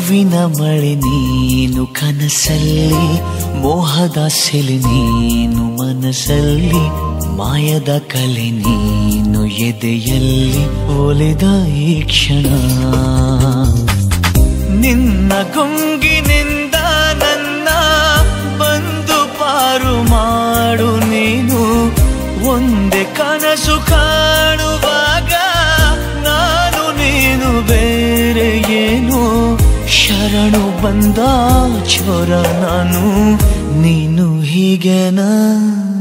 ಹೂವಿನ ಮಳೆ ನೀನು ಕನಸಲ್ಲಿ ಮೋಹದ ಸೆಲೆ ನೀನು ಮನಸ್ಸಲ್ಲಿ ಮಾಯದ ಕಲೆ ನೀನು ಎದೆಯಲ್ಲಿ ಒಲಿದ ಈ ಕ್ಷಣ ನಿನ್ನ ಗುಂಗಿನಿಂದ ನನ್ನ ಬಂದು ಪಾರು ಮಾಡು ನೀನು ಒಂದೇ ಕನಸು ಕಾಣುವಾಗ ನಾನು ನೀನು ಬೇರೆ ಏನು ಶರಣು ಬಂದ ಚೋರ ನಾನು ನೀನು ಹೀಗೆನಾ